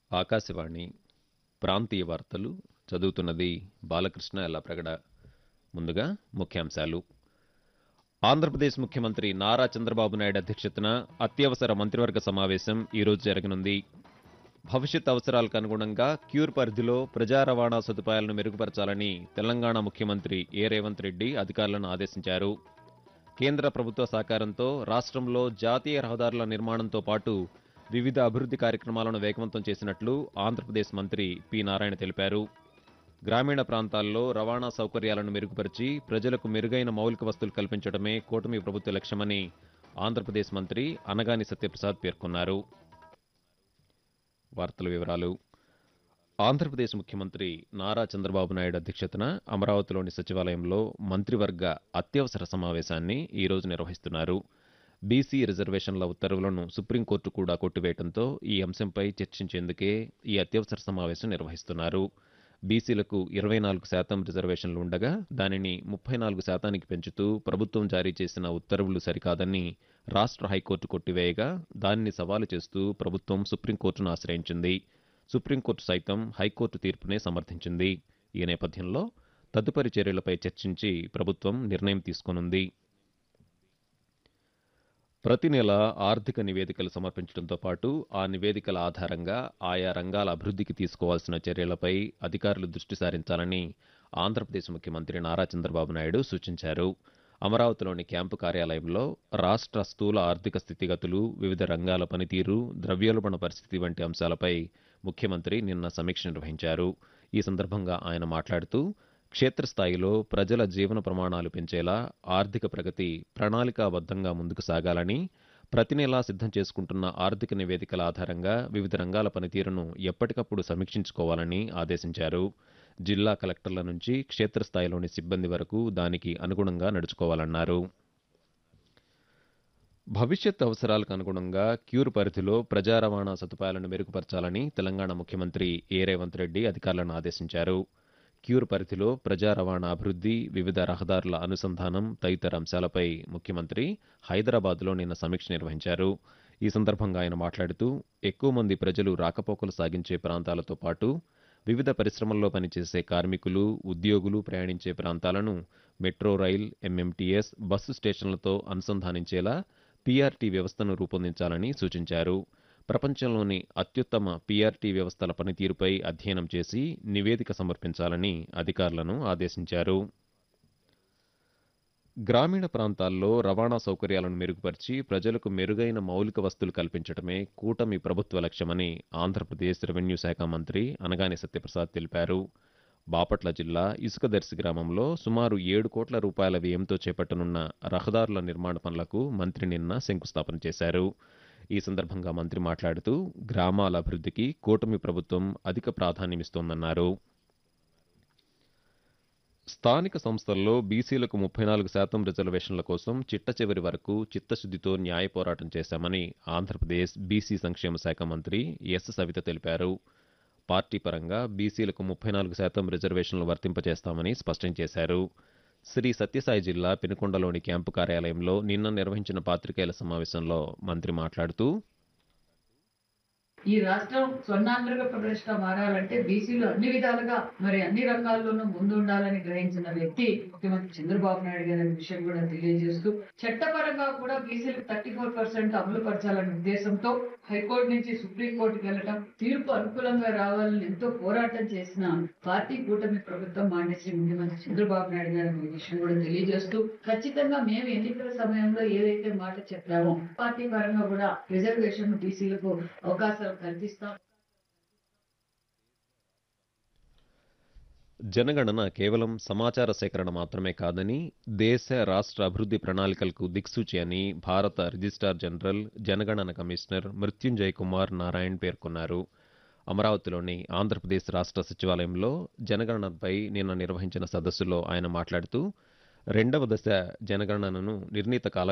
ఆకాశవాణి ప్రాంతీయ వార్తలు చదువుతున్నది బాలకృష్ణ ఎల్లప్రగడ ముందుగా ముఖ్యాంశాలు ఆంధ్రప్రదేశ్ ముఖ్యమంత్రి నారా చంద్రబాబు నాయుడు అధ్యక్షతన అత్యవసర మంత్రివర్గ సమావేశం ఈరోజు జరగనుంది భవిష్యత్ అవసరాలకు అనుగుణంగా క్యూర్ పరిధిలో ప్రజా రవాణా సదుపాయాలను మెరుగుపరచాలని తెలంగాణ ముఖ్యమంత్రి ఏ రేవంత్ రెడ్డి అధికారులను ఆదేశించారు కేంద్ర ప్రభుత్వ సహకారంతో రాష్ట్రంలో జాతీయ రహదారుల నిర్మాణంతో పాటు వివిధ అభివృద్ధి కార్యక్రమాలను వేగవంతం చేసినట్లు ఆంధ్రప్రదేశ్ మంత్రి పి నారాయణ తెలిపారు గ్రామీణ ప్రాంతాల్లో రవాణా సౌకర్యాలను మెరుగుపరిచి ప్రజలకు మెరుగైన మౌలిక వస్తువులు కల్పించడమే కూటమి ప్రభుత్వ లక్ష్యమని ఆంధ్రప్రదేశ్ మంత్రి అనగాని సత్యప్రసాద్ పేర్కొన్నారు వార్తల వివరాలు ఆంధ్రప్రదేశ్ ముఖ్యమంత్రి నారా చంద్రబాబు నాయుడు అధ్యక్షతన అమరావతిలోని సచివాలయంలో మంత్రివర్గ అత్యవసర సమావేశాన్ని ఈరోజు నిర్వహిస్తున్నారు బీసీ రిజర్వేషన్ల ఉత్తర్వులను సుప్రీంకోర్టు కూడా కొట్టివేయడంతో ఈ అంశంపై చర్చించేందుకే ఈ అత్యవసర సమావేశం నిర్వహిస్తున్నారు బీసీలకు ఇరవై నాలుగు శాతం రిజర్వేషన్లు ఉండగా దానిని ముప్పై నాలుగు శాతానికి పెంచుతూ ప్రభుత్వం జారీ చేసిన ఉత్తర్వులు సరికాదని రాష్ట్ర హైకోర్టు కొట్టివేయగా దానిని సవాలు చేస్తూ ప్రభుత్వం సుప్రీంకోర్టును ఆశ్రయించింది సుప్రీంకోర్టు సైతం హైకోర్టు తీర్పునే సమర్థించింది ఈ నేపథ్యంలో తదుపరి చర్యలపై చర్చించి ప్రభుత్వం నిర్ణయం తీసుకోనుంది ప్రతి నెల ఆర్థిక నివేదికలు సమర్పించడంతో పాటు ఆ నివేదికల ఆధారంగా ఆయా రంగాల అభివృద్ధికి తీసుకోవాల్సిన చర్యలపై అధికారులు దృష్టి సారించాలని ఆంధ్రప్రదేశ్ ముఖ్యమంత్రి నారా చంద్రబాబు నాయుడు సూచించారు అమరావతిలోని క్యాంపు కార్యాలయంలో రాష్ట్ర స్థూల ఆర్థిక స్థితిగతులు వివిధ రంగాల పనితీరు ద్రవ్యోల్బణ పరిస్థితి వంటి అంశాలపై ముఖ్యమంత్రి నిన్న సమీక్ష నిర్వహించారు ఈ సందర్భంగా ఆయన మాట్లాడుతూ క్షేత్రస్థాయిలో ప్రజల జీవన ప్రమాణాలు పెంచేలా ఆర్థిక ప్రగతి ప్రణాళికాబద్ధంగా ముందుకు సాగాలని ప్రతి నెలా సిద్ధం చేసుకుంటున్న ఆర్థిక నివేదికల ఆధారంగా వివిధ రంగాల పనితీరును ఎప్పటికప్పుడు సమీక్షించుకోవాలని ఆదేశించారు జిల్లా కలెక్టర్ల నుంచి క్షేత్రస్థాయిలోని సిబ్బంది వరకు దానికి అనుగుణంగా నడుచుకోవాలన్నారు భవిష్యత్ అవసరాలకు అనుగుణంగా క్యూర్ పరిధిలో ప్రజా రవాణా సదుపాయాలను మెరుగుపరచాలని తెలంగాణ ముఖ్యమంత్రి ఏ రేవంత్ రెడ్డి అధికారులను ఆదేశించారు క్యూర్ పరిధిలో ప్రజా రవాణా అభివృద్ధి వివిధ రహదారుల అనుసంధానం తదితర అంశాలపై ముఖ్యమంత్రి హైదరాబాద్లో నిన్న సమీక్ష నిర్వహించారు ఈ సందర్భంగా ఆయన మాట్లాడుతూ ఎక్కువ మంది ప్రజలు రాకపోకలు సాగించే ప్రాంతాలతో పాటు వివిధ పరిశ్రమల్లో పనిచేసే కార్మికులు ఉద్యోగులు ప్రయాణించే ప్రాంతాలను మెట్రో రైల్ ఎంఎంటీఎస్ బస్సు స్టేషన్లతో అనుసంధానించేలా పీఆర్టీ వ్యవస్థను రూపొందించాలని సూచించారు ప్రపంచంలోని అత్యుత్తమ పీఆర్టీ వ్యవస్థల పనితీరుపై అధ్యయనం చేసి నివేదిక సమర్పించాలని అధికారులను ఆదేశించారు గ్రామీణ ప్రాంతాల్లో రవాణా సౌకర్యాలను మెరుగుపరిచి ప్రజలకు మెరుగైన మౌలిక వస్తువులు కల్పించడమే కూటమి ప్రభుత్వ లక్ష్యమని ఆంధ్రప్రదేశ్ రెవెన్యూ శాఖ మంత్రి అనగాని సత్యప్రసాద్ తెలిపారు బాపట్ల జిల్లా ఇసుకదర్శి గ్రామంలో సుమారు ఏడు కోట్ల రూపాయల వ్యయంతో చేపట్టనున్న రహదారుల నిర్మాణ పనులకు మంత్రి నిన్న శంకుస్థాపన చేశారు ఈ సందర్భంగా మంత్రి మాట్లాడుతూ గ్రామాల అభివృద్ధికి కూటమి ప్రభుత్వం అధిక ప్రాధాన్యమిస్తోందన్నారు స్థానిక సంస్థల్లో బీసీలకు ముప్పై నాలుగు శాతం రిజర్వేషన్ల కోసం చిట్ట చివరి వరకు చిత్తశుద్దితో న్యాయ పోరాటం చేశామని ఆంధ్రప్రదేశ్ బీసీ సంక్షేమ శాఖ మంత్రి ఎస్ సవిత తెలిపారు పార్టీ పరంగా బీసీలకు ముప్పై నాలుగు శాతం రిజర్వేషన్లు వర్తింపజేస్తామని స్పష్టం చేశారు శ్రీ సత్యసాయి జిల్లా పెనుకొండలోని క్యాంపు కార్యాలయంలో నిన్న నిర్వహించిన పాత్రికేయుల సమావేశంలో మంత్రి మాట్లాడుతూ ఈ రాష్ట్రం స్వర్ణాంధ్రప్రదేశ్ గా మారాలంటే బీసీలు అన్ని విధాలుగా మరి అన్ని రంగాల్లోనూ ముందు ఉండాలని గ్రహించిన వ్యక్తి ముఖ్యమంత్రి చంద్రబాబు నాయుడు గారి అనే విషయం కూడా తెలియజేస్తూ చట్టపరంగా కూడా బీసీలకు థర్టీ ఫోర్ పర్సెంట్ అమలు పరచాలనే ఉద్దేశంతో హైకోర్టు నుంచి సుప్రీం కోర్టుకు వెళ్ళటం తీర్పు అనుకూలంగా రావాలని ఎంతో పోరాటం చేసిన పార్టీ కూటమి ప్రభుత్వం మాన్యశ్రీ ముఖ్యమంత్రి చంద్రబాబు నాయుడు గారి అనే విషయం కూడా తెలియజేస్తూ ఖచ్చితంగా మేము ఎన్నికల సమయంలో ఏదైతే మాట చెప్పామో పార్టీ పరంగా కూడా రిజర్వేషన్ బీసీలకు అవకాశాలు కల్పిస్తాం జనగణన కేవలం సమాచార సేకరణ మాత్రమే కాదని దేశ రాష్ట్ర అభివృద్ధి ప్రణాళికలకు దిక్సూచి అని భారత రిజిస్ట్రార్ జనరల్ జనగణన కమిషనర్ మృత్యుంజయ్ కుమార్ నారాయణ్ పేర్కొన్నారు అమరావతిలోని ఆంధ్రప్రదేశ్ రాష్ట్ర సచివాలయంలో జనగణనపై నిన్న నిర్వహించిన సదస్సులో ఆయన మాట్లాడుతూ రెండవ దశ జనగణనను నిర్ణీత కాల